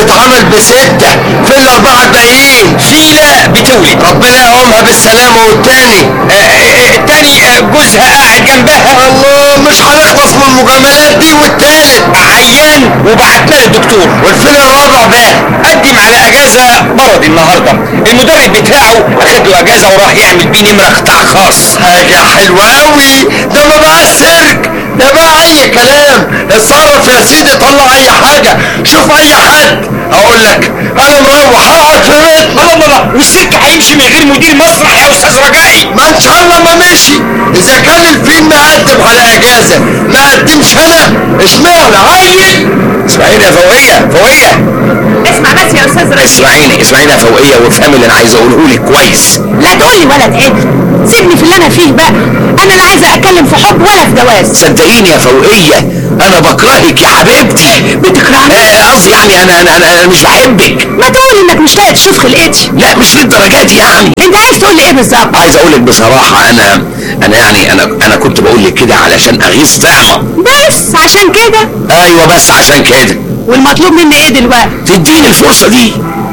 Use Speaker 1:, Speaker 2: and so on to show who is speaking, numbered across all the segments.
Speaker 1: بتتعمل بستة في الأربعة الباقيين
Speaker 2: فيلة بتولد
Speaker 1: ربنا يقومها بالسلامة والتاني
Speaker 2: آه، آه، التاني آه، جوزها قاعد جنبها
Speaker 1: الله مش هنخلص من المجاملات دي والتالت
Speaker 2: عيان وبعتنا للدكتور
Speaker 1: والفين الرابع بقى
Speaker 2: قدم على اجازه مرضي النهارده المدرب بتاعه اخد له اجازه وراح يعمل بيه نمره قطاع خاص
Speaker 1: حاجة حلوة أوي ده ما بقى السيرك ده بقى أي كلام اتصرف يا سيدي طلع أي حاجة شوف أي حد أقول لك أنا مروح أقعد في بيتنا
Speaker 2: الله الله الله والسيرك هيمشي من غير مدير مسرح يا استاذ رجائي
Speaker 1: ما إن شاء الله ما مشي إذا كان الفيلم مقدم على إجازة ما قدمش أنا اشمعنى عيل
Speaker 2: اسمعيني يا فوقيه فوقيه
Speaker 3: اسمع بس يا استاذ رشيد
Speaker 2: اسمعيني اسمعيني يا فوقيه وافهمي اللي انا عايز اقوله لك كويس
Speaker 3: لا تقول لي ولا تعد سيبني في اللي انا فيه بقى انا لا عايزه اتكلم في حب ولا في جواز
Speaker 2: صدقيني يا فوقيه انا بكرهك يا حبيبتي
Speaker 3: بتكرهني
Speaker 2: آه، قصدي يعني انا انا انا, أنا مش بحبك
Speaker 3: ما تقول انك مش لاقي تشوف خلقتي
Speaker 2: لا مش للدرجه دي يعني
Speaker 3: انت عايز تقول لي ايه بالظبط
Speaker 2: عايز اقول لك بصراحه انا انا يعني انا انا كنت بقول لك كده علشان اغيظ طعمه
Speaker 3: بس عشان كده
Speaker 2: ايوه بس عشان كده
Speaker 3: والمطلوب مني ايه دلوقتي
Speaker 2: تديني الفرصه دي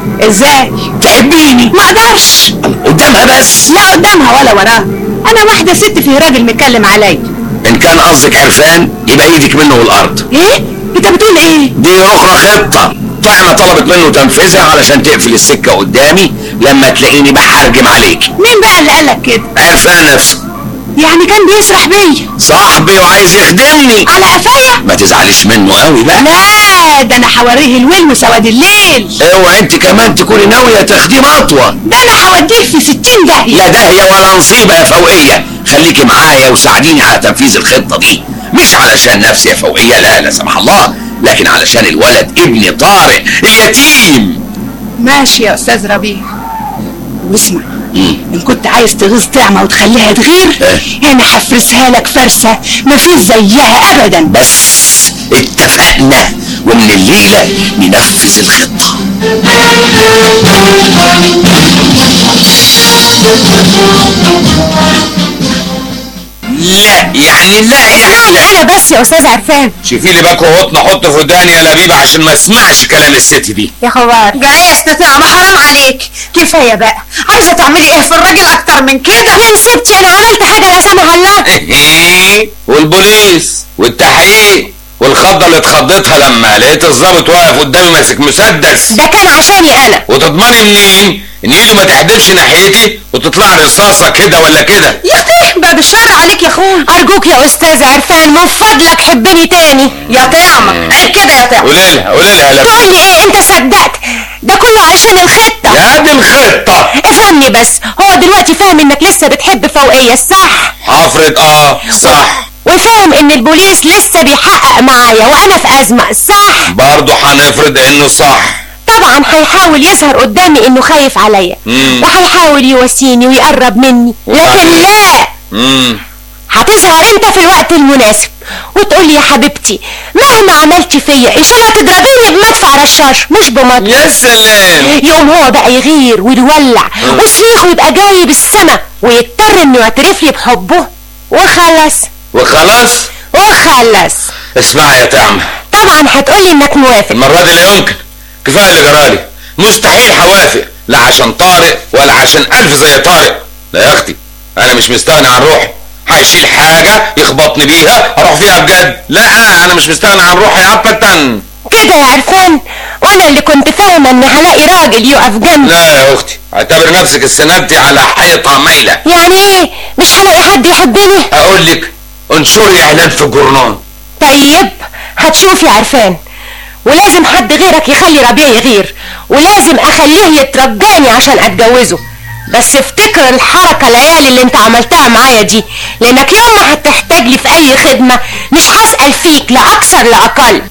Speaker 3: ازاي
Speaker 2: تحبيني
Speaker 3: ما اقدرش
Speaker 2: قدامها بس
Speaker 3: لا قدامها ولا وراها انا واحده ست في راجل متكلم عليا
Speaker 2: ان كان قصدك عرفان يبقى ايدك منه والارض
Speaker 3: ايه انت بتقول ايه
Speaker 2: دي اخرى خطه طعمه طلبت منه تنفذها علشان تقفل السكه قدامي لما تلاقيني بحرجم عليك
Speaker 3: مين بقى اللي قالك كده
Speaker 2: عرفان نفسه
Speaker 3: يعني كان بيسرح بيا
Speaker 2: صاحبي وعايز يخدمني
Speaker 3: على قفايا
Speaker 2: ما تزعليش منه قوي بقى
Speaker 3: لا ده انا هوريه الويل وسواد الليل
Speaker 2: اوعى انت كمان تكوني ناويه تاخديه مطوه
Speaker 3: ده انا هوديه في ستين داهية
Speaker 2: لا داهيه ولا نصيبه يا فوقيه خليكي معايا وساعديني على تنفيذ الخطه دي مش علشان نفسي يا فوقيه لا لا سمح الله لكن علشان الولد ابني طارق اليتيم
Speaker 3: ماشي يا استاذ ربيع واسمع
Speaker 2: مم.
Speaker 3: ان كنت عايز تغيظ طعمه وتخليها تغير
Speaker 2: إيه؟
Speaker 3: انا هفرسها لك فرسه مفيش زيها ابدا
Speaker 2: بس اتفقنا ومن الليله ننفذ الخطه لا يعني لا يعني لا
Speaker 3: انا بس يا استاذ عرفان
Speaker 2: شوفي لي باكو قطن احطه في وداني يا لبيب عشان ما اسمعش كلام الست دي
Speaker 3: يا خبر
Speaker 4: جاي يا استاذ ما حرام عليك كفايه بقى عايزه تعملي ايه في الراجل اكتر من كده
Speaker 3: يا ستي انا عملت حاجه لا سمح الله
Speaker 2: والبوليس والتحقيق والخضه اللي اتخضيتها لما لقيت الظابط واقف قدامي ماسك مسدس
Speaker 3: ده كان عشاني انا
Speaker 2: وتضمني منين ان ايده ما تحدفش ناحيتي وتطلع رصاصه كده ولا كده
Speaker 4: يا اختي بعد الشر عليك يا اخوي
Speaker 3: ارجوك يا استاذ عرفان من فضلك حبني تاني
Speaker 4: يا طعمة عيب كده يا طعمة
Speaker 2: قولي لها قولي لها لا
Speaker 3: تقول لي ايه انت صدقت ده كله عشان الخطه
Speaker 2: يا دي الخطه
Speaker 3: افهمني بس هو دلوقتي فاهم انك لسه بتحب فوقيه صح
Speaker 2: هفرض اه صح
Speaker 3: وفاهم ان البوليس لسه بيحقق معايا وانا في ازمه صح
Speaker 2: برضه هنفرض انه صح
Speaker 3: طبعا هيحاول يظهر قدامي انه خايف عليا
Speaker 2: مم.
Speaker 3: وهيحاول يواسيني ويقرب مني لكن
Speaker 2: وبعدين؟
Speaker 3: لا
Speaker 2: امم
Speaker 3: هتظهر انت في الوقت المناسب وتقول لي يا حبيبتي مهما عملتي فيا ان شاء الله تضربيني بمدفع رشاش مش بمطر
Speaker 2: يا سلام
Speaker 3: يوم هو بقى يغير ويولع وصريخه يبقى جاي بالسما ويضطر انه يعترف لي بحبه وخلص
Speaker 2: وخلاص
Speaker 3: وخلص
Speaker 2: اسمعي يا تعمة
Speaker 3: طبعا هتقولي انك موافق
Speaker 2: المرة دي لا يمكن كفاية اللي جرالي مستحيل هوافق لا عشان طارق ولا عشان ألف زي طارق لا يا أختي أنا مش مستغني عن روحي هيشيل حاجة يخبطني بيها أروح فيها بجد لا أنا مش مستغني عن روحي أبدا
Speaker 3: كده يا عرفان وانا اللي كنت فاهمه ان هلاقي راجل يقف جنبي
Speaker 2: لا يا أختي اعتبر نفسك السنة دي على حيطة مايلة
Speaker 3: يعني ايه مش هلاقي حد يحبني
Speaker 2: أقول لك انشري إعلان في الجورنال
Speaker 3: طيب هتشوف يا عرفان ولازم حد غيرك يخلي ربيع يغير ولازم اخليه يترجاني عشان اتجوزه بس افتكر الحركة ليالي اللي انت عملتها معايا دي لانك يوم ما هتحتاج لي في اي خدمة مش هسأل فيك لا اكثر لا اقل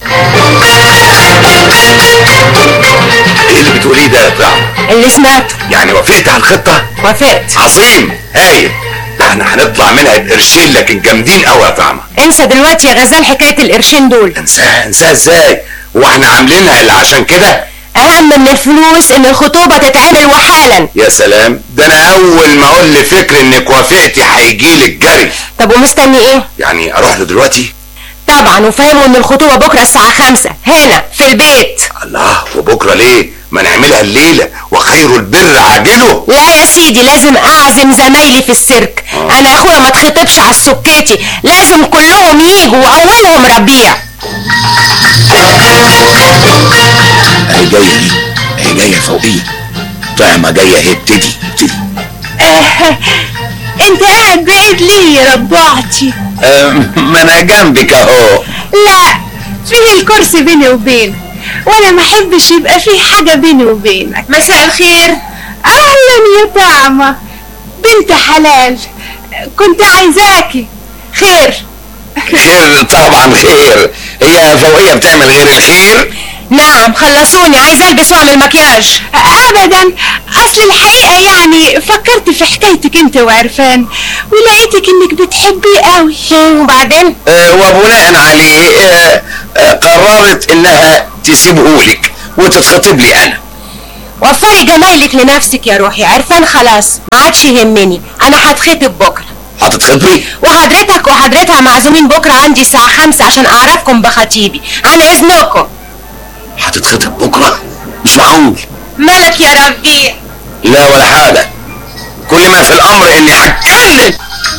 Speaker 2: إيه اللي بتقوليه ده يا طعم
Speaker 3: اللي سمعته
Speaker 2: يعني وافقت على الخطة
Speaker 3: وافقت
Speaker 2: عظيم هايل ده احنا هنطلع منها بقرشين لكن جامدين قوي يا طعمة
Speaker 3: انسى دلوقتي يا غزال حكاية القرشين دول
Speaker 2: انساها انساها ازاي هو احنا عاملينها الا عشان كده
Speaker 3: اهم من الفلوس ان الخطوبة تتعمل وحالا
Speaker 2: يا سلام ده انا اول ما اقول لي فكر انك وافقتي هيجيلك جري
Speaker 3: طب ومستني ايه
Speaker 2: يعني اروح له دلوقتي
Speaker 3: طبعا وفهموا ان الخطوبة بكرة الساعة خمسة هنا في البيت
Speaker 1: الله وبكره ليه ما نعملها الليله وخير البر عاجله
Speaker 3: لا يا سيدي لازم اعزم زمايلي في السيرك انا يا اخويا ما اتخطبش على السكيتي لازم كلهم يجوا واولهم ربيع
Speaker 2: اهي جايه دي اهي جايه فوقيه طعمه جايه اهي ابتدي ابتدي
Speaker 4: انت قاعد بعيد ليه يا ربعتي
Speaker 2: أم، ما انا جنبك اهو
Speaker 4: لا فيه الكرسي بيني وبينك وانا ما احبش يبقى فيه حاجة بيني وبينك مساء الخير اهلا يا طعمة بنت حلال كنت عايزاكي خير
Speaker 2: خير طبعا خير هي فوقيه بتعمل غير الخير
Speaker 3: نعم خلصوني عايزه البس واعمل مكياج
Speaker 4: ابدا اصل الحقيقة يعني فكرت في حكايتك انت وعرفان ولقيتك انك بتحبيه قوي
Speaker 3: وبعدين
Speaker 2: أه، وبناء عليه أه، أه، قررت انها تسيبهولك وتتخطب لي انا
Speaker 3: وفري جمايلك لنفسك يا روحي عرفان خلاص ما عادش يهمني انا هتخطب بكره
Speaker 2: هتتخطبي
Speaker 3: وحضرتك وحضرتها معزومين بكره عندي الساعه خمسة عشان اعرفكم بخطيبي عن اذنكم
Speaker 2: هتتخطب بكره مش معقول
Speaker 3: مالك يا ربيع
Speaker 2: لا ولا حاجه كل ما في الامر اني هتكلم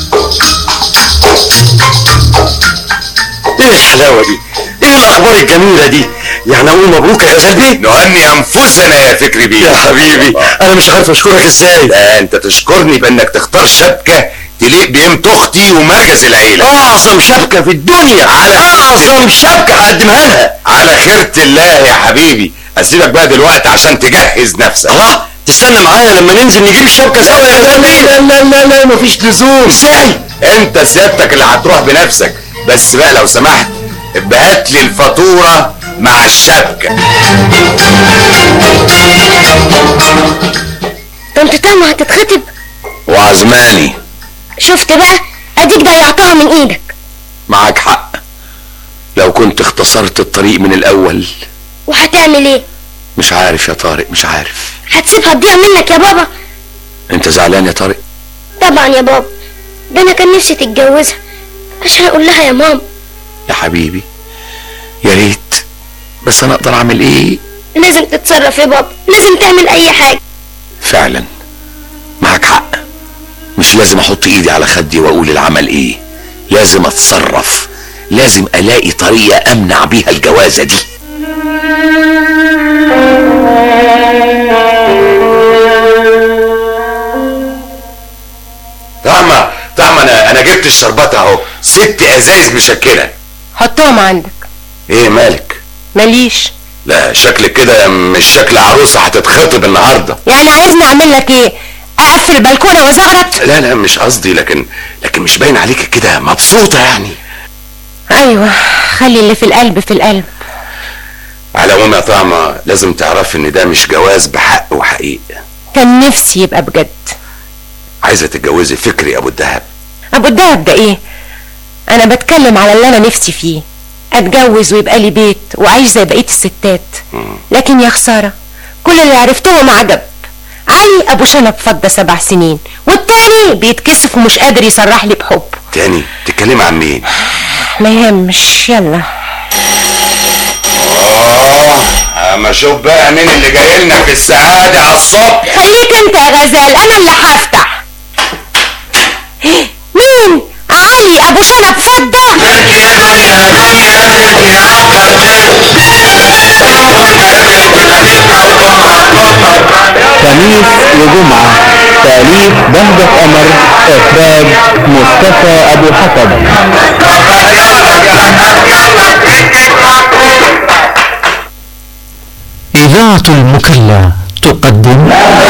Speaker 1: ايه الحلاوه دي ايه الاخبار الجميله دي يعني اقول مبروك يا غزال بيه
Speaker 2: نهني انفسنا يا فكري بيه
Speaker 1: يا حبيبي انا مش عارف اشكرك ازاي
Speaker 2: ده انت تشكرني بانك تختار شبكه تليق بقيمة اختي ومركز العيله
Speaker 1: اعظم شبكه في الدنيا
Speaker 2: على
Speaker 1: اعظم شبكه هقدمها لها
Speaker 2: على خيرة الله يا حبيبي اسيبك بقى دلوقتي عشان تجهز نفسك
Speaker 1: الله تستنى معايا لما ننزل نجيب الشبكه سوا يا غزال بيه لا لا لا لا مفيش لزوم ازاي
Speaker 2: انت سيادتك اللي هتروح بنفسك بس بقى لو سمحت ابهات لي الفاتوره مع الشبكه
Speaker 5: طنط تامة هتتخطب
Speaker 2: وعزماني
Speaker 5: شفت بقى اديك ضيعتها من ايدك
Speaker 2: معاك حق لو كنت اختصرت الطريق من الاول
Speaker 5: وهتعمل ايه
Speaker 2: مش عارف يا طارق مش عارف
Speaker 5: هتسيبها تضيع منك يا بابا
Speaker 2: انت زعلان يا طارق
Speaker 5: طبعا يا بابا ده انا كان نفسي تتجوزها عشان اقول لها يا ماما
Speaker 2: يا حبيبي يا ريت بس انا اقدر اعمل ايه
Speaker 5: لازم تتصرف يا بابا لازم تعمل اي حاجة
Speaker 2: فعلا معاك حق مش لازم احط ايدي على خدي واقول العمل ايه لازم اتصرف لازم الاقي طريقة امنع بيها الجوازة دي طعمة طعمة انا انا جبت الشربات اهو ست ازايز مشكلة
Speaker 3: حطهم عندك
Speaker 2: ايه مالك
Speaker 3: ماليش
Speaker 2: لا شكلك كده مش شكل عروسة هتتخطب النهاردة
Speaker 3: يعني عايزني اعمل لك ايه اقفل البلكونه وازغرط
Speaker 2: لا لا مش قصدي لكن لكن مش باين عليك كده مبسوطة يعني
Speaker 3: ايوه خلي اللي في القلب في القلب
Speaker 2: على العموم يا طعمة لازم تعرف ان ده مش جواز بحق وحقيقة
Speaker 3: كان نفسي يبقى بجد
Speaker 2: عايزة تتجوزي فكري ابو الدهب
Speaker 3: ابو الدهب ده ايه انا بتكلم على اللي انا نفسي فيه اتجوز ويبقى لي بيت واعيش زي بقيه الستات لكن يا خساره كل اللي عرفتهم عجب علي ابو شنب فضه سبع سنين والتاني بيتكسف ومش قادر يصرح لي بحب
Speaker 2: تاني تتكلمي عن مين
Speaker 3: ما يهمش يلا
Speaker 2: اه اما شوف بقى مين اللي جاي لنا في السعادة على الصبح
Speaker 3: خليك انت يا غزال انا اللي هفتح مين علي ابو شنب فضه
Speaker 6: خميس وجمعة تأليف بهجة قمر إخراج مصطفى أبو حسب إذاعة المكلا تقدم